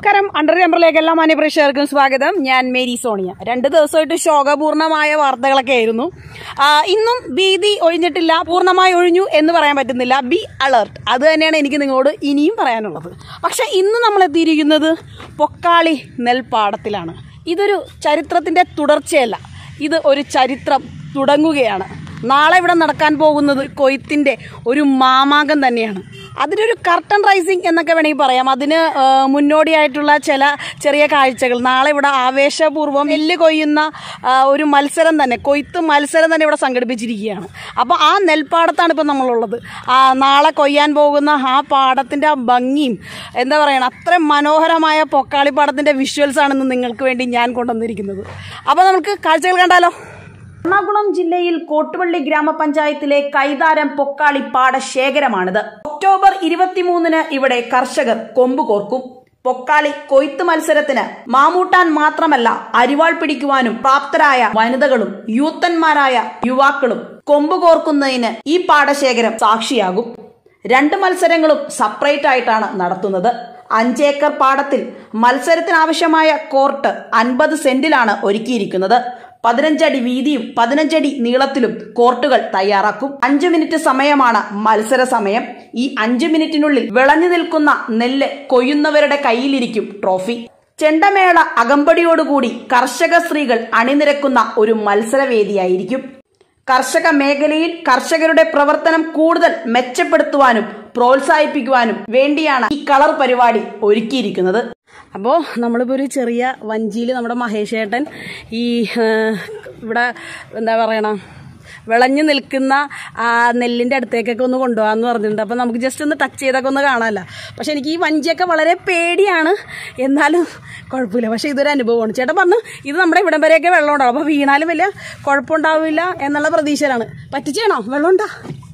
നമസ്കാരം അണ്ടർ നമ്പറിലേക്ക് എല്ലാ മാന്യപ്രേക്ഷകർക്കും സ്വാഗതം ഞാൻ മേരി സോണിയ രണ്ട് ദിവസമായിട്ട് ശോകപൂർണമായ വാർത്തകളൊക്കെ ആയിരുന്നു ആ, ഇന്നും ഭീതി ഒഴിഞ്ഞിട്ടില്ല പൂർണ്ണമായി ഒഴിഞ്ഞു എന്ന് പറയാൻ പറ്റുന്നില്ല ബി അലർട്ട് അത് തന്നെയാണ് എനിക്ക് നിങ്ങളോട് ഇനിയും പറയാനുള്ളത് പക്ഷെ ഇന്ന് നമ്മൾ എത്തിയിരിക്കുന്നത് പൊക്കാളി നെൽപ്പാടത്തിലാണ് ഇതൊരു ചരിത്രത്തിന്റെ തുടർച്ചയല്ല ഇത് ഒരു ചരിത്രം തുടങ്ങുകയാണ് നാളെ ഇവിടെ നടക്കാൻ പോകുന്നത് കൊയ്ത്തിന്റെ ഒരു മാമാങ്കം തന്നെയാണ് അതിനൊരു കർട്ടൻ റൈസിങ് എന്നൊക്കെ വേണമെങ്കിൽ പറയാം അതിന് ആ, മുന്നോടിയായിട്ടുള്ള ചില ചെറിയ കാഴ്ചകൾ നാളെ ഇവിടെ ആവേശപൂർവ്വം നെല്ല് കൊയ്യുന്ന ആ, ഒരു മത്സരം തന്നെ കൊയ്ത്ത് മത്സരം തന്നെ ഇവിടെ സംഘടിപ്പിച്ചിരിക്കുകയാണ് അപ്പോൾ ആ നെൽപ്പാടത്താണ് ഇപ്പോൾ നമ്മളുള്ളത് ആ നാളെ കൊയ്യാൻ പോകുന്ന ആ പാടത്തിൻ്റെ ആ ഭംഗിയും എന്താ പറയണം അത്രയും മനോഹരമായ പൊക്കാളിപ്പാടത്തിൻ്റെ വിഷ്വൽസ് ആണ് ഇന്ന് നിങ്ങൾക്ക് വേണ്ടി ഞാൻ കൊണ്ടുവന്നിരിക്കുന്നത് അപ്പോൾ നമുക്ക് കാഴ്ചകൾ കണ്ടാലോ എറണാകുളം ജില്ലയിൽ കോട്ടുവള്ളി ഗ്രാമപഞ്ചായത്തിലെ കൈതാരം പൊക്കാളി പാടശേഖരമാണിത് ഒക്ടോബർ ഇരുപത്തിമൂന്നിന് ഇവിടെ കർഷകർ കൊമ്പ് കോർക്കും പൊക്കാളി കൊയ്ത്ത് മത്സരത്തിന് മാമൂട്ടാൻ മാത്രമല്ല അരിവാൾ പിടിക്കുവാനും പ്രാപ്തരായ വനിതകളും യൂത്തന്മാരായ യുവാക്കളും കൊമ്പ് കോർക്കുന്നതിന് ഈ പാടശേഖരം സാക്ഷിയാകും രണ്ട് മത്സരങ്ങളും സെപ്പറേറ്റ് ആയിട്ടാണ് നടത്തുന്നത് അഞ്ചേക്കർ പാടത്തിൽ മത്സരത്തിനാവശ്യമായ കോർട്ട് അൻപത് സെന്റിലാണ് ഒരുക്കിയിരിക്കുന്നത് പതിനഞ്ചടി വീതിയും പതിനഞ്ചടി നീളത്തിലും കോർട്ടുകൾ തയ്യാറാക്കും അഞ്ചു മിനിറ്റ് സമയമാണ് മത്സര സമയം ഈ അഞ്ചു മിനിറ്റിനുള്ളിൽ വിളഞ്ഞു നിൽക്കുന്ന നെല്ല് കൊയ്യുന്നവരുടെ കയ്യിലിരിക്കും ട്രോഫി ചെണ്ടമേള അകമ്പടിയോടുകൂടി കർഷക സ്ത്രീകൾ അണിനിരക്കുന്ന ഒരു മത്സരവേദിയായിരിക്കും കർഷക മേഖലയിൽ കർഷകരുടെ പ്രവർത്തനം കൂടുതൽ മെച്ചപ്പെടുത്തുവാനും പ്രോത്സാഹിപ്പിക്കുവാനും വേണ്ടിയാണ് ഈ കളർ പരിപാടി ഒരുക്കിയിരിക്കുന്നത് അപ്പോൾ നമ്മളിപ്പോൾ ഒരു ചെറിയ വഞ്ചിയിൽ നമ്മുടെ മഹേഷ് ഏട്ടൻ ഈ ആ, ഇവിടെ എന്താ പറയണ വിളഞ്ഞു നിൽക്കുന്ന ആ നെല്ലിൻ്റെ അടുത്തേക്കൊക്കെ ഒന്ന് കൊണ്ടുപോകാമെന്ന് പറഞ്ഞിട്ടുണ്ട് അപ്പോൾ നമുക്ക് ജസ്റ്റ് ഒന്ന് ടച്ച് ചെയ്തൊക്കെ ഒന്ന് കാണാമല്ലോ പക്ഷെ എനിക്ക് ഈ വഞ്ചിയൊക്കെ വളരെ പേടിയാണ് എന്നാലും കുഴപ്പമില്ല പക്ഷേ ഇതൊരു അനുഭവമാണ് ചേട്ടൻ പറഞ്ഞു ഇത് നമ്മുടെ ഇവിടം വരെയൊക്കെ വെള്ളം ഉണ്ടാവും അപ്പോൾ വീണാലും വലിയ കുഴപ്പമുണ്ടാവില്ല എന്നുള്ള പ്രതീക്ഷയിലാണ് പറ്റിച്ചേണോ വെള്ളം ഉണ്ടോ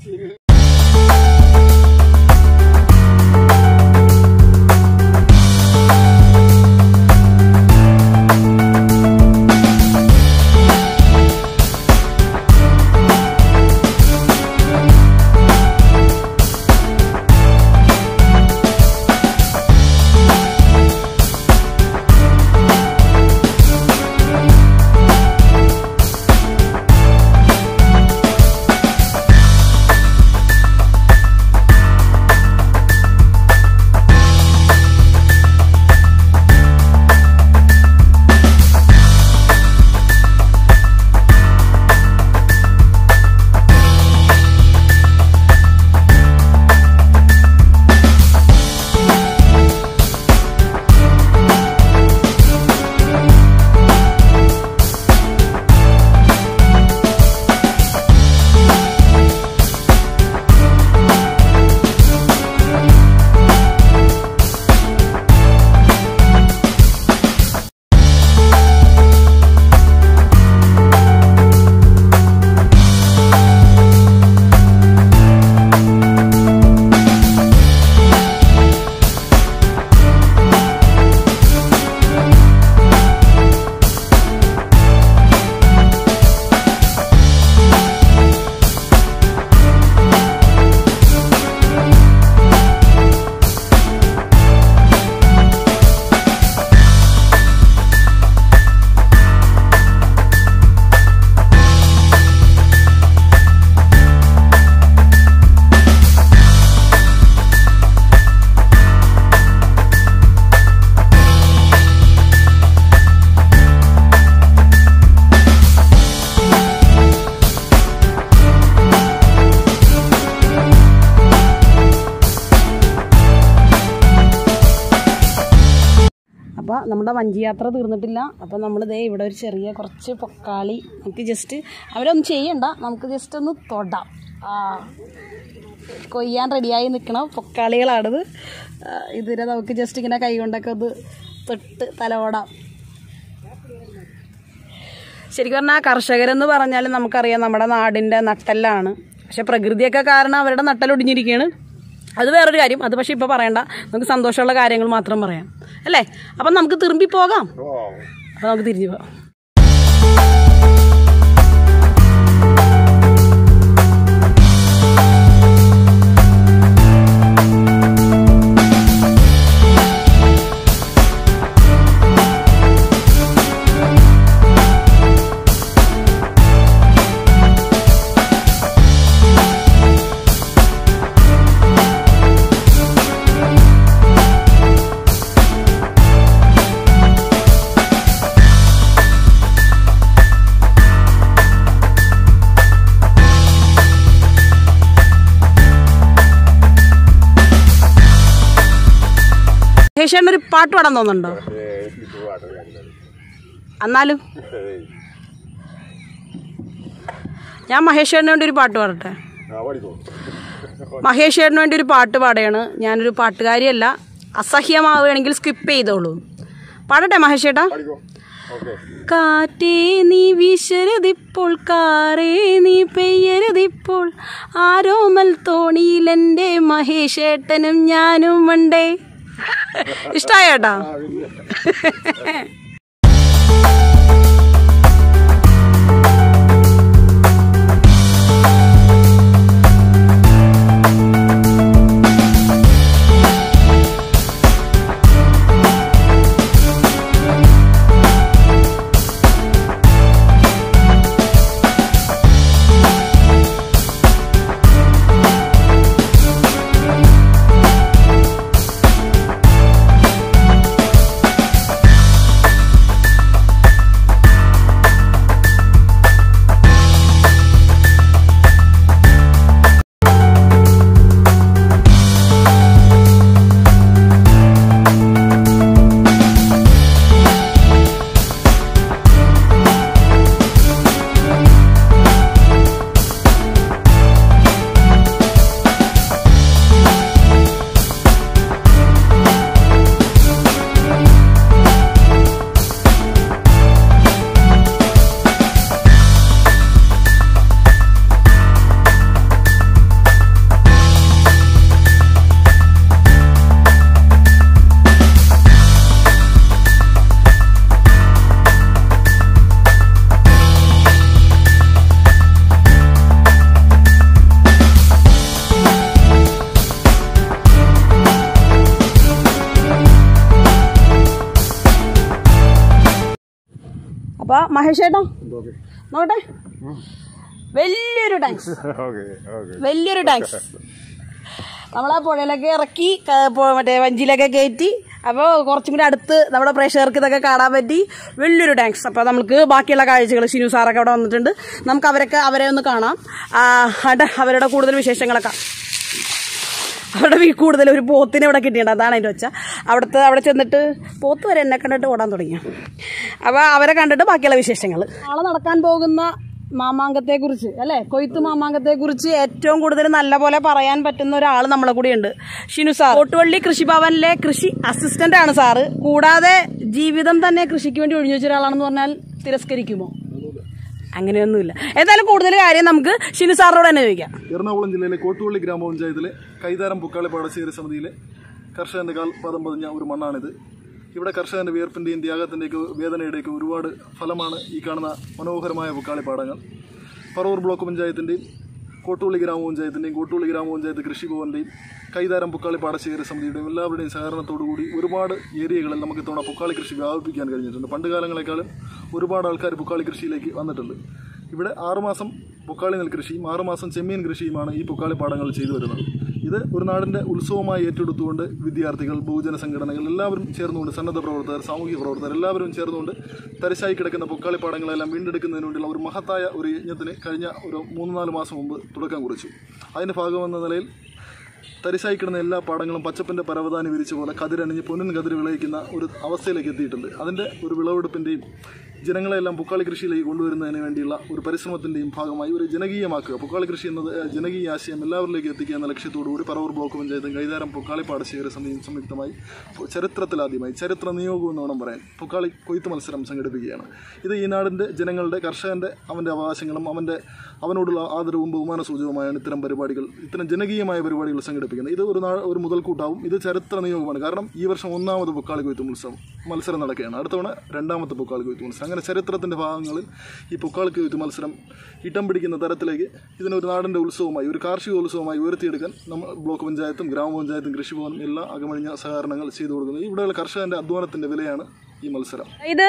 അപ്പോൾ നമ്മുടെ വഞ്ചി യാത്ര തീർന്നിട്ടില്ല അപ്പോൾ നമ്മൾ ദേ ഇവിടെ ഒരു ചെറിയ കുറച്ച് പൊക്കാളി നമുക്ക് ജസ്റ്റ് അവരൊന്നും ചെയ്യണ്ട നമുക്ക് ജസ്റ്റ് ഒന്ന് തൊടാം ആ കൊയ്യാൻ റെഡിയായി നിൽക്കണ പൊക്കാളികളാണിത് ആ, ഇതിനെ നമുക്ക് ജസ്റ്റ് ഇങ്ങനെ കൈ കൊണ്ടൊക്കെ ഒന്ന് തൊട്ട് തലോടാം ശരിക്കും പറഞ്ഞാൽ കർഷകരെന്ന് പറഞ്ഞാൽ നമുക്കറിയാം നമ്മുടെ നാടിൻ്റെ നട്ടെല്ലാണ് പക്ഷെ പ്രകൃതിയൊക്കെ കാരണം അവരുടെ നട്ടലൊടിഞ്ഞിരിക്കുകയാണ് അത് വേറൊരു കാര്യം അത് പക്ഷെ ഇപ്പോൾ പറയണ്ട നമുക്ക് സന്തോഷമുള്ള കാര്യങ്ങൾ മാത്രം പറയാം അല്ലേ അപ്പം നമുക്ക് തിരുമ്പി പോകാം അപ്പം നമുക്ക് തിരിഞ്ഞു പോകാം മഹേഷേട്ടൻ ഒരു പാട്ട് പാടാൻ തോന്നുന്നുണ്ടോ എന്നാലും ഞാൻ മഹേഷേട്ടന് വേണ്ടി ഒരു പാട്ട് പാടട്ടെ മഹേഷേട്ടന് വേണ്ടി ഒരു പാട്ട് പാടുകയാണ് ഞാനൊരു പാട്ടുകാരിയല്ല അസഹ്യമാവുകയാണെങ്കിൽ സ്കിപ്പ് ചെയ്തോളൂ പാടട്ടെ മഹേഷേട്ടാ കാറ്റേ നീ വീശരുതിപ്പോൾ കാറേ നീ പെയ്യരുതിപ്പോൾ ആരോമൽ തോണിയിലെൻ്റെ മഹേഷേട്ടനും ഞാനും ഉണ്ടേ ഇഷ്ടായേട്ടാ അപ്പൊ മഹേഷേട്ടാ നോട്ടെ വലിയൊരു ടാങ്ക്സ് വലിയൊരു ടാങ്ക്സ് നമ്മളാ പുഴയിലൊക്കെ ഇറക്കി ക- പോ- മറ്റേ വഞ്ചിയിലൊക്കെ കയറ്റി അപ്പോൾ കുറച്ചും കൂടി അടുത്ത് നമ്മുടെ പ്രേക്ഷകർക്ക് ഇതൊക്കെ കാണാൻ പറ്റി വലിയൊരു ടാങ്ക്സ് അപ്പോൾ നമുക്ക് ബാക്കിയുള്ള കാഴ്ചകൾ ഷിനു സാറൊക്കെ അവിടെ വന്നിട്ടുണ്ട് നമുക്ക് അവരൊക്കെ അവരെ ഒന്ന് കാണാം ആ, അവിടെ അവരുടെ കൂടുതൽ വിശേഷങ്ങളൊക്കെ അവിടെ വീ- കൂടുതൽ ഒരു പോത്തിനെ ഇവിടെ കിട്ടിയിട്ടുണ്ട് അതാണ് അതിൻ്റെ വെച്ച അവിടുത്തെ അവിടെ ചെന്നിട്ട് പോത്ത് വരെ എന്നെ കണ്ടിട്ട് ഓടാൻ തുടങ്ങി അപ്പോൾ അവരെ കണ്ടിട്ട് ബാക്കിയുള്ള വിശേഷങ്ങൾ നാളെ നടക്കാൻ പോകുന്ന മാമാങ്കത്തെ കുറിച്ച് അല്ലെ കൊയ്ത്ത് മാമാങ്കത്തെ കുറിച്ച് ഏറ്റവും കൂടുതൽ നല്ല പോലെ പറയാൻ പറ്റുന്ന ഒരാൾ നമ്മളെ കൂടെ ഉണ്ട് ഷിനു സാർ കോട്ടുവള്ളി കൃഷിഭവനിലെ കൃഷി അസിസ്റ്റന്റ് ആണ് സാറ് കൂടാതെ ജീവിതം തന്നെ കൃഷിക്ക് വേണ്ടി ഒഴിഞ്ഞു വെച്ച ഒരാളാണെന്ന് പറഞ്ഞാൽ തിരസ്കരിക്കുമോ അങ്ങനെയൊന്നുമില്ല എന്തായാലും കൂടുതൽ കാര്യം നമുക്ക് ഷിനു സാറിനോട് തന്നെ ചോദിക്കാം എറണാകുളം ജില്ലയിലെ കോട്ടുപള്ളി ഗ്രാമപഞ്ചായത്തിലെ കൈതാരം പുക്കാളി പാടശ്ശേരി സമിതിയിലെ കർഷകന്റെ കാൽപാദം പതിഞ്ഞ ഒരു മണ്ണാണിത് ഇവിടെ കർഷകന്റെ വിയർപ്പിന്റെയും ത്യാഗത്തിന്റെയൊക്കെ വേദനയുടെയൊക്കെ ഒരുപാട് ഫലമാണ് ഈ കാണുന്ന മനോഹരമായ പുക്കാളി പാടങ്ങൾ പറവൂർ ബ്ലോക്ക് പഞ്ചായത്തിന്റെയും കോട്ടുപള്ളി ഗ്രാമപഞ്ചായത്തിന്റെയും കോട്ടുപള്ളി ഗ്രാമപഞ്ചായത്ത് കൃഷിഭവന്റെയും കൈതാരം പുക്കാളി പാടശേഖര സമിതിയുടെയും എല്ലാവരുടെയും സഹകരണത്തോടു കൂടി ഒരുപാട് ഏരിയകളിൽ നമുക്ക് ഇത്തവണ പുക്കാളി കൃഷി വ്യാപിപ്പിക്കാൻ കഴിഞ്ഞിട്ടുണ്ട് പണ്ട് കാലങ്ങളെക്കാളും ഒരുപാട് ആൾക്കാർ പുക്കാളി കൃഷിയിലേക്ക് വന്നിട്ടുണ്ട് ഇവിടെ ആറുമാസം പൊക്കാളി നെൽകൃഷിയും ആറുമാസം ചെമ്മീൻ കൃഷിയുമാണ് ഈ പൊക്കാളി പാടങ്ങൾ ചെയ്തു വരുന്നത് ഇത് ഒരു നാടിൻ്റെ ഉത്സവമായി ഏറ്റെടുത്തുകൊണ്ട് വിദ്യാർത്ഥികൾ ബഹുജന സംഘടനകൾ എല്ലാവരും ചേർന്നുകൊണ്ട് സന്നദ്ധ പ്രവർത്തകർ സാമൂഹിക പ്രവർത്തകർ എല്ലാവരും ചേർന്നുകൊണ്ട് തരിശായി കിടക്കുന്ന പൊക്കാളി പാടങ്ങളെല്ലാം വീണ്ടെടുക്കുന്നതിന് വേണ്ടിയുള്ള ഒരു മഹത്തായ ഒരു യജ്ഞത്തിന് കഴിഞ്ഞ ഒരു മൂന്ന് നാല് മാസം മുമ്പ് തുടക്കം കുറിച്ചു അതിൻ്റെ ഭാഗമെന്ന നിലയിൽ തരിശായി കിടന്ന എല്ലാ പാടങ്ങളും പച്ചപ്പിൻ്റെ പരവതാനി വിരിച്ച പോലെ കതിരണിഞ്ഞ് പൊന്നിൻ കതിര് വിളയിക്കുന്ന ഒരു അവസ്ഥയിലേക്ക് എത്തിയിട്ടുണ്ട് അതിൻ്റെ ഒരു വിളവെടുപ്പിൻ്റെയും ജനങ്ങളെല്ലാം പൊക്കാളി കൃഷിയിലേക്ക് കൊണ്ടുവരുന്നതിന് വേണ്ടിയുള്ള ഒരു പരിശ്രമത്തിൻ്റെയും ഭാഗമായി ഒരു ജനകീയമാക്കുക പൊക്കാളി കൃഷി എന്നത് ഏഹ്, ജനകീയ ആശയം എല്ലാവരിലേക്ക് എത്തിക്കുക എന്ന ലക്ഷ്യത്തോടുകൂടി പറവൂർ ബ്ലോക്ക് പഞ്ചായത്തും കൈതാരം പൊക്കാളി പാടശേഖര സമിതിയും സംയുക്തമായി ചരിത്രത്തിലാദ്യമായി ചരിത്ര നിയോഗം എന്ന് വേണം പറയാൻ പൊക്കാളി കൊയ്ത്ത് മത്സരം സംഘടിപ്പിക്കുകയാണ് ഇത് ഈ നാടിൻ്റെ ജനങ്ങളുടെ കർഷകൻ്റെ അവൻ്റെ അവകാശങ്ങളും അവൻ്റെ അവനോടുള്ള ആദരവും ബഹുമാന സൂചകമായാണ് ഇത്തരം പരിപാടികൾ ഇത്തരം ജനകീയമായ പരിപാടികൾ സംഘടിപ്പിക്കുന്നത് ഇത് ഒരു നാ ഒരു മുതൽക്കൂട്ടാവും ഇത് ചരിത്ര നിയോഗമാണ് കാരണം ഈ വർഷം ഒന്നാമത് പൊക്കാളി കൊയ്ത്ത് ഉത്സവം മത്സരം നടക്കുകയാണ് അടുത്ത തവണ രണ്ടാമത്തെ പൊക്കാളി കൊയ്ത്ത് മത്സരം അങ്ങനെ ചരിത്രത്തിൻ്റെ ഭാഗങ്ങളിൽ ഈ പൊക്കാളി കൊയ്ത്ത് മത്സരം ഇടം പിടിക്കുന്ന തരത്തിലേക്ക് ഇതിനൊരു നാടിൻ്റെ ഉത്സവമായി ഒരു കാർഷിക ഉത്സവമായി ഉയർത്തിയെടുക്കാൻ നമ്മൾ ബ്ലോക്ക് പഞ്ചായത്തും ഗ്രാമപഞ്ചായത്തും കൃഷിഭവനും എല്ലാ അകമഴിഞ്ഞ സഹകരണങ്ങൾ ചെയ്തു കൊടുക്കുന്നത് ഇവിടെയുള്ള കർഷകൻ്റെ അധ്വാനത്തിൻ്റെ വിലയാണ് ഈ മത്സരം ഇത്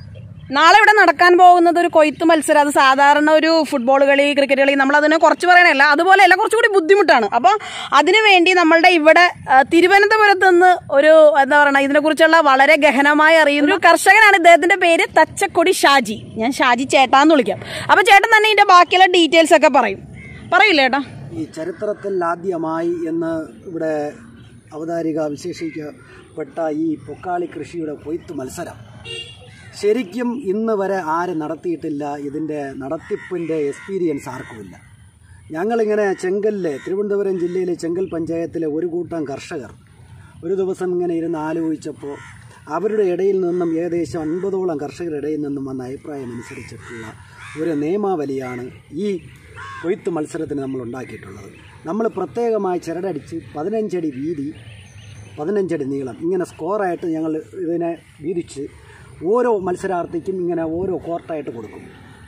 നാളെ ഇവിടെ നടക്കാൻ പോകുന്നത് ഒരു കൊയ്ത്ത് മത്സരം അത് സാധാരണ ഒരു ഫുട്ബോൾ കളി ക്രിക്കറ്റ് കളി നമ്മൾ അതിനെ കുറച്ച് പറയണല്ല അതുപോലെയല്ല കുറച്ചുകൂടി ബുദ്ധിമുട്ടാണ് അപ്പോൾ അതിനു വേണ്ടി നമ്മളുടെ ഇവിടെ ആ, തിരുവനന്തപുരത്ത് നിന്ന് ഒരു എന്താ പറയുക ഇതിനെക്കുറിച്ചുള്ള വളരെ ഗഹനമായി അറിയുന്ന ഒരു കർഷകനാണ് ഇദ്ദേഹത്തിന്റെ പേര് തച്ചക്കൊടി ഷാജി ഞാൻ ഷാജി ചേട്ടാന്ന് വിളിക്കാം അപ്പോൾ ചേട്ടൻ തന്നെ ഇതിന്റെ ബാക്കിയുള്ള ഡീറ്റെയിൽസ് ഒക്കെ പറയും പറയില്ലേ ചേട്ടാ ഈ ചരിത്രത്തിൽ ആദ്യമായി എന്ന് ഇവിടെ അവതാരിക വിശേഷിക്ക ഉൾപ്പെട്ട ഈ പൊക്കാളി കൃഷിയുടെ കൊയ്ത്ത് മത്സരം ശരിക്കും ഇന്ന് വരെ ആരും നടത്തിയിട്ടില്ല ഇതിൻ്റെ നടത്തിപ്പിൻ്റെ എക്സ്പീരിയൻസ് ആർക്കുമില്ല ഞങ്ങളിങ്ങനെ ചെങ്കലിലെ തിരുവനന്തപുരം ജില്ലയിലെ ചെങ്കൽ പഞ്ചായത്തിലെ ഒരു കൂട്ടം കർഷകർ ഒരു ദിവസം ഇങ്ങനെ ഇരുന്ന് ആലോചിച്ചപ്പോൾ അവരുടെ ഇടയിൽ നിന്നും ഏകദേശം അൻപതോളം കർഷകരുടെ ഇടയിൽ നിന്നും വന്ന അഭിപ്രായം അനുസരിച്ചിട്ടുള്ള ഒരു നിയമാവലിയാണ് ഈ കൊയ്ത്ത് മത്സരത്തിന് നമ്മൾ ഉണ്ടാക്കിയിട്ടുള്ളത് നമ്മൾ പ്രത്യേകമായി ചിരടടിച്ച് പതിനഞ്ചടി വീതി പതിനഞ്ചടി നീളം ഇങ്ങനെ സ്കോറായിട്ട് ഞങ്ങൾ ഇതിനെ വീതിച്ച് ഓരോ മത്സരാർത്ഥിക്കും ഇങ്ങനെ ഓരോ കോർട്ടായിട്ട് കൊടുക്കും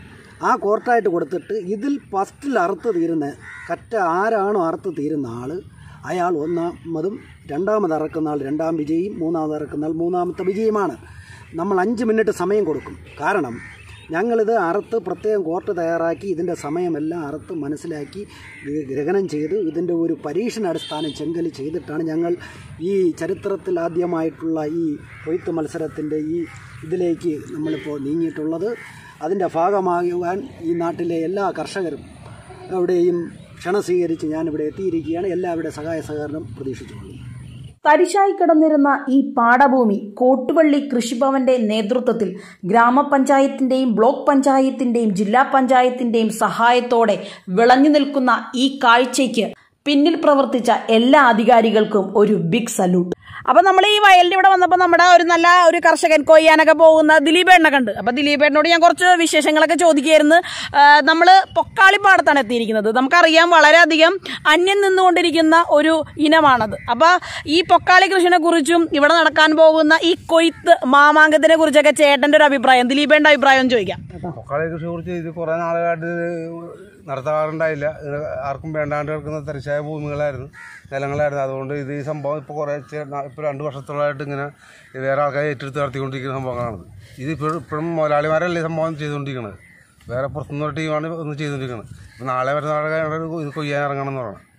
ആ കോർട്ടായിട്ട് കൊടുത്തിട്ട് ഇതിൽ ഫസ്റ്റിൽ അറുത്ത് തീരുന്ന കറ്റ ആരാണോ അറുത്ത് തീരുന്ന ആൾ അയാൾ ഒന്നാമതും രണ്ടാമത് ഇറക്കുന്ന ആൾ രണ്ടാം വിജയിയും മൂന്നാമത് ഇറക്കുന്ന ആൾ മൂന്നാമത്തെ വിജയമാണ് നമ്മൾ അഞ്ച് മിനിറ്റ് സമയം കൊടുക്കും കാരണം ഞങ്ങളിത് അറുത്ത് പ്രത്യേകം കോർട്ട് തയ്യാറാക്കി ഇതിൻ്റെ സമയമെല്ലാം അറുത്ത് മനസ്സിലാക്കി ഇത് ഗ്രഹണം ചെയ്ത് ഇതിൻ്റെ ഒരു പരീക്ഷണ അടിസ്ഥാനം ചെങ്കല് ചെയ്തിട്ടാണ് ഞങ്ങൾ ഈ ചരിത്രത്തിൽ ആദ്യമായിട്ടുള്ള ഈ കൊയ്ത്ത് മത്സരത്തിൻ്റെ ഈ ഇതിലേക്ക് നമ്മളിപ്പോൾ നീങ്ങിയിട്ടുള്ളത് അതിൻ്റെ ഭാഗമാകുവാൻ ഈ നാട്ടിലെ എല്ലാ കർഷകരും അവിടെയും ക്ഷണം സ്വീകരിച്ച് ഞാനിവിടെ എത്തിയിരിക്കുകയാണ് എല്ലാവരുടെ സഹായ സഹകരണം പ്രതീക്ഷിച്ചുകൊള്ളുന്നു തരിശായി കിടന്നിരുന്ന ഈ പാടഭൂമി കോട്ടുവള്ളി കൃഷിഭവന്റെ നേതൃത്വത്തിൽ ഗ്രാമപഞ്ചായത്തിന്റെയും ബ്ലോക്ക് പഞ്ചായത്തിന്റെയും ജില്ലാ പഞ്ചായത്തിന്റെയും സഹായത്തോടെ വിളഞ്ഞു നിൽക്കുന്ന ഈ കാഴ്ചയ്ക്ക് പിന്നിൽ പ്രവർത്തിച്ച എല്ലാ അധികാരികൾക്കും ഒരു ബിഗ് സല്യൂട്ട് അപ്പൊ നമ്മൾ ഈ വയലിന്റെ ഇവിടെ വന്നപ്പോൾ നമ്മുടെ ഒരു നല്ല ഒരു കർഷകൻ കൊയ്യാനൊക്കെ പോകുന്ന ദിലീപേണ്ണ കണ്ട് അപ്പൊ ദിലീപേണ്ണോട് ഞാൻ കുറച്ച് വിശേഷങ്ങളൊക്കെ ചോദിക്കുകയായിരുന്നു ആ, നമ്മള് പൊക്കാളിപ്പാടത്താണ് എത്തിയിരിക്കുന്നത് നമുക്കറിയാം വളരെയധികം അന്യം നിന്നുകൊണ്ടിരിക്കുന്ന ഒരു ഇനമാണത് അപ്പൊ ഈ പൊക്കാളി കൃഷിനെ കുറിച്ചും ഇവിടെ നടക്കാൻ പോകുന്ന ഈ കൊയ്ത്ത് മാമാങ്കത്തിനെ കുറിച്ചൊക്കെ ചേട്ടന്റെ ഒരു അഭിപ്രായം ദിലീപേണ്ട അഭിപ്രായം ഒന്ന് ചോദിക്കാം പൊക്കാളെ കൃഷിയെ കുറിച്ച് ഇത് കുറേ നാളുകളായിട്ട് നടത്താറുണ്ടായില്ല ഇത് ആർക്കും വേണ്ടാണ്ട് കിടക്കുന്ന തരിശായ ഭൂമികളായിരുന്നു നിലങ്ങളായിരുന്നു അതുകൊണ്ട് ഇത് ഈ സംഭവം ഇപ്പോൾ കുറേ ഇപ്പോൾ രണ്ട് വർഷത്തോളമായിട്ട് ഇങ്ങനെ വേറെ ആൾക്കാർ ഏറ്റെടുത്ത് നടത്തിക്കൊണ്ടിരിക്കുന്ന സംഭവങ്ങളാണ് ഇത് ഇപ്പോഴും ഇപ്പോഴും മുതലാളിമാരല്ലേ ഈ സംഭവം ചെയ്തുകൊണ്ടിരിക്കുന്നത് വേറെ പുറത്തുനിന്നൊരു ടീമാണ് ഒന്ന് ചെയ്തുകൊണ്ടിരിക്കുന്നത് ഇപ്പോൾ നാളെ വരുന്ന നാളെ ഇത് കൊയ്യാൻ ഇറങ്ങണം എന്ന് പറയണം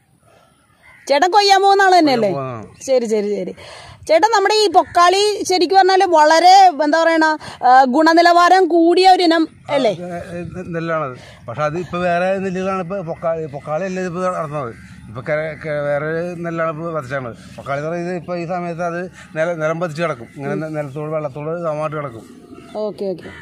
ചേട്ടൻ കൊയ്യാൻ പോകുന്ന ആള് തന്നെയല്ലേ പോകുന്നതാണ്. ശരി ശരി ശരി ചേട്ടൻ നമ്മുടെ ഈ പൊക്കാളി ശരിക്കും പറഞ്ഞാല് വളരെ എന്താ പറയണ ആ, ഗുണനിലവാരം കൂടിയ ഒരു ഇനം അല്ലേ ഏഹ് നെല്ലാണത് പക്ഷെ അത് ഇപ്പോൾ വേറെ നെല്ലുകളാണ് ഇപ്പോൾ പൊക്കാളി പൊക്കാളി അല്ല ഇപ്പോൾ നടത്തുന്നത് ഇപ്പോൾ വേറെ നെല്ലാണ് ഇപ്പോൾ പതിച്ചാണ് പൊക്കാളി എന്ന് പറയുന്നത് ഇപ്പോൾ ഈ സമയത്ത് അത് നില നിലം പതിച്ച് കിടക്കും ഇങ്ങനെ നെ- നിലത്തോട് വെള്ളത്തോട് സമമായിട്ട് കിടക്കും ഓക്കെ ഓക്കെ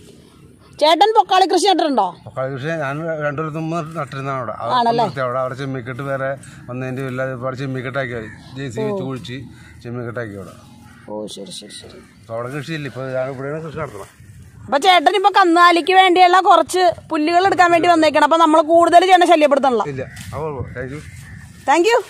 ചേട്ടൻ പൊക്കാളി കൃഷി നട്ടിട്ടുണ്ടോ പൊക്കാളി കൃഷി ഞാൻ രണ്ടു കൊല്ലത്ത് മുമ്പ് നട്ടിരുന്നതാണ് അവിടെ അവിടെ നിർത്തി അവിടെ അവിടെ ചെമ്മിക്കെട്ട് വേറെ വന്നതിൻ്റെ ഇല്ല അവിടെ ചെമ്മിക്കെട്ടാക്കി ജെ സി വെച്ച് കുഴിച്ച് ചെമ്മിക്കെട്ടാക്കി അവിടെ ഓ ശരി ശരി ശരി അപ്പോൾ അവിടെ കൃഷിയില്ല ഇപ്പോൾ ഞാൻ ഇവിടെയാണ് കൃഷി നടത്തണം അപ്പൊ ചേട്ടൻ ഇപ്പൊ കന്നാലിക്ക് വേണ്ടിയുള്ള കുറച്ച് പുല്ലുകൾ എടുക്കാൻ വേണ്ടി വന്നേക്കണം അപ്പൊ നമ്മൾ കൂടുതൽ ചേട്ടനെ ശല്യപ്പെടുത്തണല്ലോ ഇല്ല അപ്പോൾ താങ്ക് യു താങ്ക് യു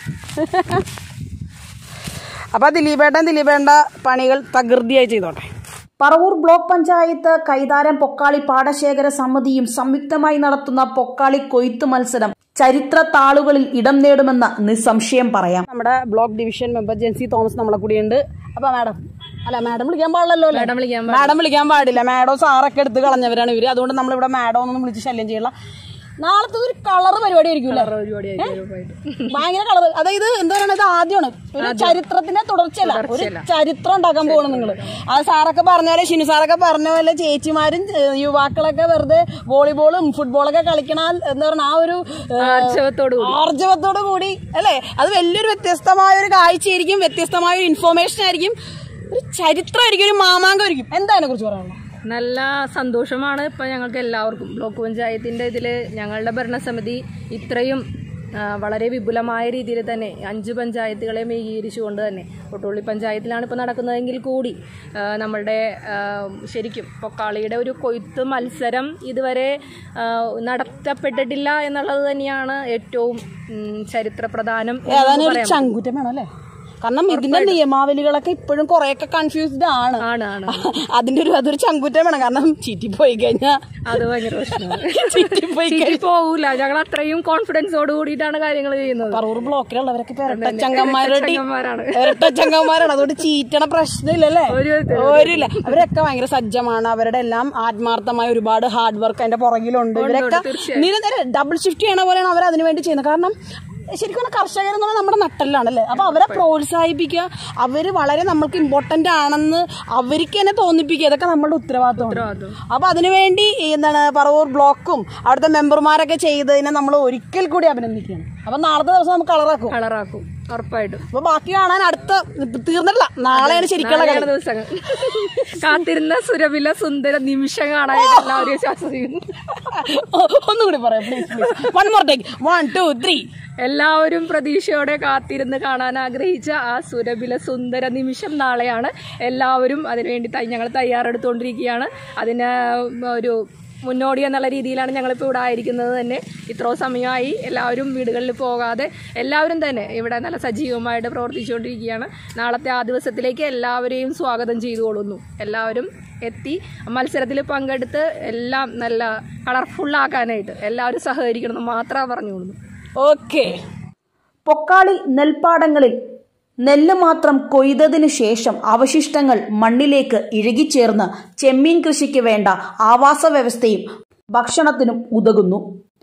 അപ്പൊ ദിലീപേട്ടൻ ദിലീപേണ്ട പണികൾ തകൃതിയായി ചെയ്തോട്ടെ പറവൂർ ബ്ലോക്ക് പഞ്ചായത്ത് കൈതാരം പൊക്കാളി പാടശേഖര സമിതിയും സംയുക്തമായി നടത്തുന്ന പൊക്കാളി കൊയ്ത്ത് മത്സരം ചരിത്ര താളുകളിൽ ഇടം നേടുമെന്ന് നിസ്സംശയം പറയാം നമ്മുടെ block division member Jency Thomas നമ്മളെ കൂടിയുണ്ട് അപ്പൊ മാഡം അല്ല മാഡം വിളിക്കാൻ പാടില്ലല്ലോ മാഡം വിളിക്കാൻ മാഡം വിളിക്കാൻ പാടില്ല മാഡം സാറൊക്കെ എടുത്ത് കളഞ്ഞവരാണ് ഇവര് അതുകൊണ്ട് നമ്മളിവിടെ മാഡം ഒന്നും വിളിച്ച് ശല്യം ചെയ്യില്ല നാളത്തെ ഒരു കളർ പരിപാടി ആയിരിക്കും ഭയങ്കര കളർ അതായത് എന്താ പറയുക ഇത് ആദ്യമാണ് ഒരു ചരിത്രത്തിന്റെ തുടർച്ചയല്ല ഒരു ചരിത്രം ഉണ്ടാക്കാൻ പോകണം നിങ്ങൾ അത് സാറൊക്കെ പറഞ്ഞ പോലെ ഷിനു സാറൊക്കെ പറഞ്ഞ പോലെ ചേച്ചിമാരും ഏഹ്, യുവാക്കളൊക്കെ വെറുതെ വോളിബോളും ഫുട്ബോളൊക്കെ കളിക്കണ ആ, എന്താ പറയുക ആ ഒരു ഏഹ്, ആർജവത്തോടു കൂടി അല്ലേ അത് വലിയൊരു വ്യത്യസ്തമായ ഒരു കാഴ്ചയായിരിക്കും വ്യത്യസ്തമായ ഒരു ഇൻഫോർമേഷൻ ആയിരിക്കും ഒരു ചരിത്രമായിരിക്കും ഒരു മാമാങ്കമായിരിക്കും എന്താ അതിനെ കുറിച്ച് പറയാനുള്ളത് നല്ല സന്തോഷമാണ് ഇപ്പം ഞങ്ങൾക്ക് എല്ലാവർക്കും ബ്ലോക്ക് പഞ്ചായത്തിൻ്റെ ഇതിൽ ഞങ്ങളുടെ ഭരണസമിതി ഇത്രയും ആ, വളരെ വിപുലമായ രീതിയിൽ തന്നെ അഞ്ച് പഞ്ചായത്തുകളെ ഏകീകരിച്ചുകൊണ്ട് തന്നെ കൊട്ടുള്ളി പഞ്ചായത്തിലാണ് ഇപ്പോൾ നടക്കുന്നതെങ്കിൽ കൂടി ആ, നമ്മളുടെ ആ, ശരിക്കും പൊക്കാളിയുടെ ഒരു കൊയ്ത്ത് മത്സരം ഇതുവരെ ആ, നടത്തപ്പെട്ടിട്ടില്ല എന്നുള്ളത് തന്നെയാണ് ഏറ്റവും ഉം, ചരിത്രപ്രധാനം എന്ന് ഏതാനും ഒരു പറയാം. ചങ്കുറ്റം വേണം അല്ലേ കാരണം ഇതിന്റെ നിയമാവലികളൊക്കെ ഇപ്പോഴും കുറെയൊക്കെ കൺഫ്യൂസ്ഡ് ആണ് ആണ് ആണ് അതിന്റെ ഒരു അതൊരു ചങ്കുറ്റം വേണം കാരണം ചീറ്റിപ്പോയി കഴിഞ്ഞാൽ അത് ഭയങ്കര പ്രശ്നമാണ് ചീറ്റിപ്പോയി ചീറ്റി പോകൂല ഞങ്ങൾ അത്രയും കോൺഫിഡൻസോട് കൂടിയിട്ടാണ് കാര്യങ്ങൾ ചെയ്യുന്നത് പറവൂർ ബ്ലോക്കിലുള്ളവരൊക്കെ ഇപ്പൊ ഇരട്ടച്ചങ്കന്മാരുടെ ഇരട്ടച്ചങ്കന്മാരാണ്. ഇരട്ടച്ചങ്കന്മാരാണ് അതുകൊണ്ട് ചീറ്റണ പ്രശ്നമില്ലല്ലേ ഒരില്ല അവരൊക്കെ ഭയങ്കര സജ്ജമാണ് അവരുടെ എല്ലാം ആത്മാർത്ഥമായ ഒരുപാട് ഹാർഡ് വർക്ക് അതിന്റെ പുറകിലുണ്ട് ഇവരൊക്കെ നിരന്തരം ഡബിൾ ഷിഫ്റ്റ് ചെയ്യണ പോലെയാണ് അവർ അതിനു വേണ്ടി ചെയ്യുന്നത് കാരണം ശരിക്കും പറഞ്ഞാൽ കർഷകർ എന്ന് പറഞ്ഞാൽ നമ്മുടെ നട്ടല്ലാണല്ലേ അപ്പൊ അവരെ പ്രോത്സാഹിപ്പിക്കുക അവര് വളരെ നമ്മൾക്ക് ഇമ്പോർട്ടന്റ് ആണെന്ന് അവർക്ക് തന്നെ തോന്നിപ്പിക്കുക ഇതൊക്കെ നമ്മുടെ ഉത്തരവാദിത്വമാണ് അപ്പൊ അതിനുവേണ്ടി ഈ എന്താണ് പറവൂർ ബ്ലോക്കും അവിടുത്തെ മെമ്പർമാരൊക്കെ ചെയ്തതിനെ നമ്മൾ ഒരിക്കൽ കൂടി അഭിനന്ദിക്കുകയാണ് അപ്പൊ നാളത്തെ ദിവസം നമുക്ക് കളറാക്കും കളറാക്കും ഉറപ്പായിട്ടും അപ്പൊ ബാക്കി കാണാൻ അടുത്ത തീർന്നിട്ടില്ല നാളെയാണ് ശരിക്കുള്ള കളി നാളെയാണ് ദിവസങ്ങൾ കാത്തിരുന്ന സുരഭില സുന്ദര നിമിഷം കാണാനായിട്ട് എല്ലാവരും വിശ്വാസിക്കുന്നു ഒന്നുകൂടി പറയാം please one more take one two three എല്ലാവരും പ്രതീക്ഷയോടെ കാത്തിരുന്ന് കാണാൻ ആഗ്രഹിച്ച ആ സുരഭില സുന്ദര നിമിഷം നാളെയാണ് എല്ലാവരും അതിനുവേണ്ടി തയ്യ- ഞങ്ങൾ തയ്യാറെടുത്തുകൊണ്ടിരിക്കുകയാണ് അതിന് ഒരു മുന്നോടി എന്നുള്ള രീതിയിലാണ് ഞങ്ങളിപ്പോൾ ഇവിടെ ആയിരിക്കുന്നത് തന്നെ ഇത്രയും സമയമായി എല്ലാവരും വീടുകളിൽ പോകാതെ എല്ലാവരും തന്നെ ഇവിടെ നല്ല സജീവമായിട്ട് പ്രവർത്തിച്ചുകൊണ്ടിരിക്കുകയാണ് നാളത്തെ ആ ദിവസത്തിലേക്ക് എല്ലാവരെയും സ്വാഗതം ചെയ്തുകൊള്ളുന്നു എല്ലാവരും എത്തി മത്സരത്തിൽ പങ്കെടുത്ത് എല്ലാം നല്ല കളർഫുള്ളാക്കാനായിട്ട് എല്ലാവരും സഹകരിക്കണമെന്ന് മാത്രമേ പറഞ്ഞുകൊള്ളുന്നു ഓക്കെ പൊക്കാളി നെൽപ്പാടങ്ങളിൽ നെല്ല് മാത്രം കൊയ്തതിനു ശേഷം അവശിഷ്ടങ്ങൾ മണ്ണിലേക്ക് ഇഴുകിച്ചേർന്ന് ചെമ്മീൻ കൃഷിക്ക് വേണ്ട ആവാസ വ്യവസ്ഥയും ഭക്ഷണത്തിനും ഉതകുന്നു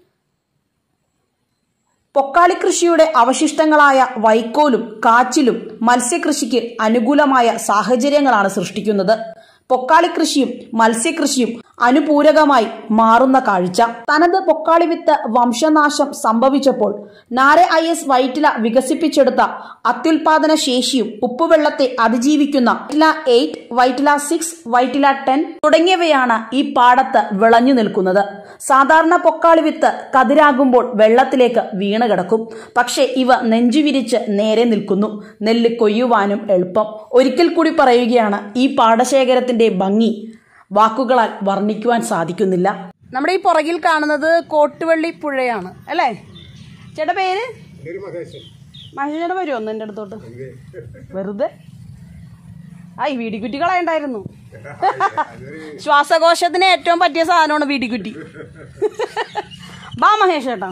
പൊക്കാളി കൃഷിയുടെ അവശിഷ്ടങ്ങളായ വൈക്കോലും കാച്ചിലും മത്സ്യകൃഷിക്ക് അനുകൂലമായ സാഹചര്യങ്ങളാണ് സൃഷ്ടിക്കുന്നത് പൊക്കാളി കൃഷിയും മത്സ്യകൃഷിയും അനുപൂരകമായി മാറുന്ന കാഴ്ച തനത് പൊക്കാളി വിത്ത് വംശനാശം സംഭവിച്ചപ്പോൾ നാരെ ഐ എസ് വൈറ്റില വികസിപ്പിച്ചെടുത്ത അത്യുൽപാദന ശേഷിയും ഉപ്പുവെള്ളത്തെ അതിജീവിക്കുന്ന Vyttila eight Vyttila six Vyttila ten തുടങ്ങിയവയാണ് ഈ പാടത്ത് വിളഞ്ഞു നിൽക്കുന്നത് സാധാരണ പൊക്കാളി വിത്ത് കതിരാകുമ്പോൾ വെള്ളത്തിലേക്ക് വീണ് കിടക്കും പക്ഷേ ഇവ നെഞ്ചുവിരിച്ച് നേരെ നിൽക്കുന്നു നെല്ല് കൊയ്യുവാനും എളുപ്പം ഒരിക്കൽ കൂടി പറയുകയാണ് ഈ പാടശേഖരത്തിന്റെ ഭംഗി വാക്കുകളാൽ വർണ്ണിക്കുവാൻ സാധിക്കുന്നില്ല നമ്മുടെ ഈ പുറകിൽ കാണുന്നത് കോട്ടുവള്ളി പുഴയാണ് അല്ലേ ചേട്ടാ പേര് മഹേഷേട്ട വരുമോ ഒന്ന് എൻ്റെ അടുത്തോട്ട് വെറുതെ ആ ഈ വീടിക്കുറ്റി കളയണ്ടായിരുന്നു ശ്വാസകോശത്തിന് ഏറ്റവും പറ്റിയ സാധനമാണ് വീടിക്കുറ്റി ബാ മഹേഷ് ചേട്ടാ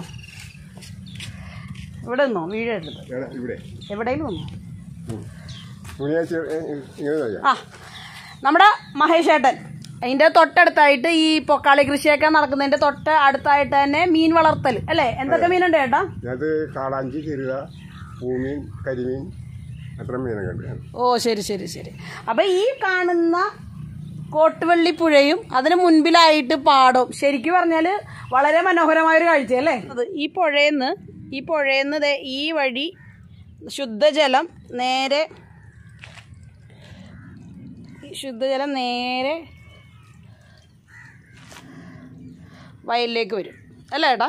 ഇവിടെ നിന്നോ വീഴെടുത്ത് ഇവിടെ എവിടെയും നിന്നോ തുണിയാഴ്ച ഇങ്ങനെ തയ്യാം ആ നമ്മുടെ മഹേഷ് ഏട്ടൻ അതിന്റെ തൊട്ടടുത്തായിട്ട് ഈ പൊക്കാളി കൃഷിയൊക്കെ നടക്കുന്നതിന്റെ തൊട്ട് അടുത്തായിട്ട് തന്നെ മീൻ വളർത്തൽ അല്ലേ എന്തൊക്കെ മീനുണ്ട് ചേട്ടാ അത് കാളാഞ്ചി ചെറുക പൂമീൻ കരിമീൻ അത്ര മീനൊക്കെ ഉണ്ട് ഓ ശരി ശരി ശരി അപ്പൊ ഈ കാണുന്ന കോട്ടുവള്ളി പുഴയും അതിന് മുൻപിലായിട്ട് പാടവും ശരിക്കും പറഞ്ഞാല് വളരെ മനോഹരമായ ഒരു കാഴ്ച അല്ലേ അത് ഈ പുഴയെന്ന് ഈ പുഴയെന്ന് ദേ ഈ വഴി ശുദ്ധജലം നേരെ ഈ ശുദ്ധജലം നേരെ വയലിലേക്ക് വരും അല്ലേ ഏട്ടാ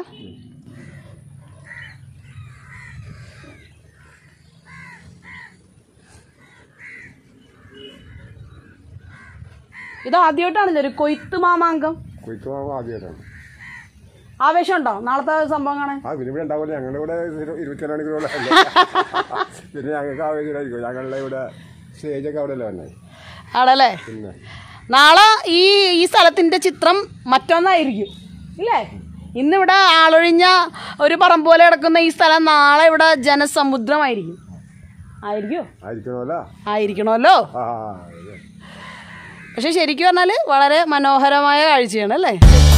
ഇത് ആദ്യമായിട്ടാണല്ലോ ഒരു കൊയ്ത്ത് മാമാങ്കം കൊയ്ത്തുമാവ് ആദ്യമായിട്ടാണ് ആവേശമുണ്ടോ നാളത്തെ സംഭവം കാണാൻ ആ പിന്നെ ഇവിടെ ഉണ്ടാവില്ല ഞങ്ങളുടെ ഇവിടെ ഇരു- ഇരുപത്തിരണ്ട് മണിക്കൂറോളം അല്ലേ പിന്നെ ഞങ്ങൾക്ക് ആവേശമായിരിക്കും ഞങ്ങളുടെ ഇവിടെ സ്റ്റേജൊക്കെ അവിടെ അല്ലേ വന്നെ ആണല്ലേ പിന്നെ നാളെ ഈ ഈ സ്ഥലത്തിന്റെ ചിത്രം മറ്റൊന്നായിരിക്കും ഇല്ലേ ഇന്നിവിടെ ആളൊഴിഞ്ഞ ഒരു പറമ്പ് പോലെ കിടക്കുന്ന ഈ സ്ഥലം നാളെ ഇവിടെ ജനസമുദ്രമായിരിക്കും ആയിരിക്കോ ആയിരിക്കണമല്ലോ ആയിരിക്കണമല്ലോ ആ അതെ. പക്ഷെ ശരിക്കും പറഞ്ഞാൽ വളരെ മനോഹരമായ കാഴ്ചയാണ് അല്ലേ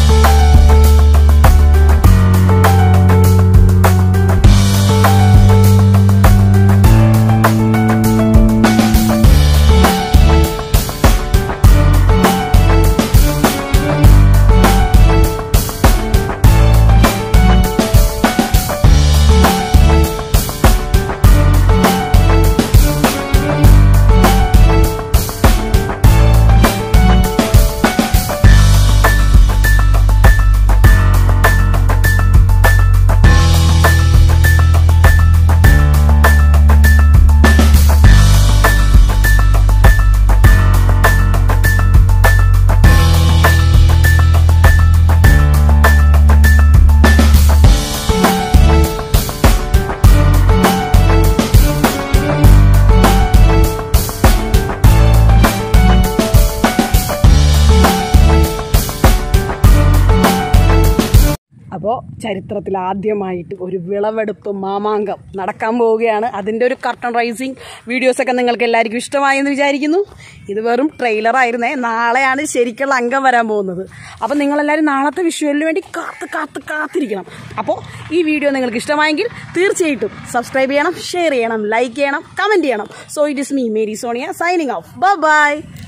അപ്പോൾ ചരിത്രത്തിൽ ആദ്യമായിട്ട് ഒരു വിളവെടുപ്പ് മാമാങ്കം നടക്കാൻ പോവുകയാണ് അതിൻ്റെ ഒരു കർട്ടൺ റൈസിങ് വീഡിയോസൊക്കെ നിങ്ങൾക്ക് എല്ലാവർക്കും ഇഷ്ടമായെന്ന് വിചാരിക്കുന്നു ഇത് വെറും ട്രെയിലറായിരുന്നേ നാളെയാണ് ശരിക്കുള്ള അംഗം വരാൻ പോകുന്നത് അപ്പോൾ നിങ്ങളെല്ലാവരും നാളത്തെ വിഷ്വലിന് വേണ്ടി കാത്ത് കാത്ത് കാത്തിരിക്കണം അപ്പോൾ ഈ വീഡിയോ നിങ്ങൾക്ക് ഇഷ്ടമായെങ്കിൽ തീർച്ചയായിട്ടും സബ്സ്ക്രൈബ് ചെയ്യണം ഷെയർ ചെയ്യണം ലൈക്ക് ചെയ്യണം കമൻറ്റ് ചെയ്യണം so it is me Mary Sonia signing off by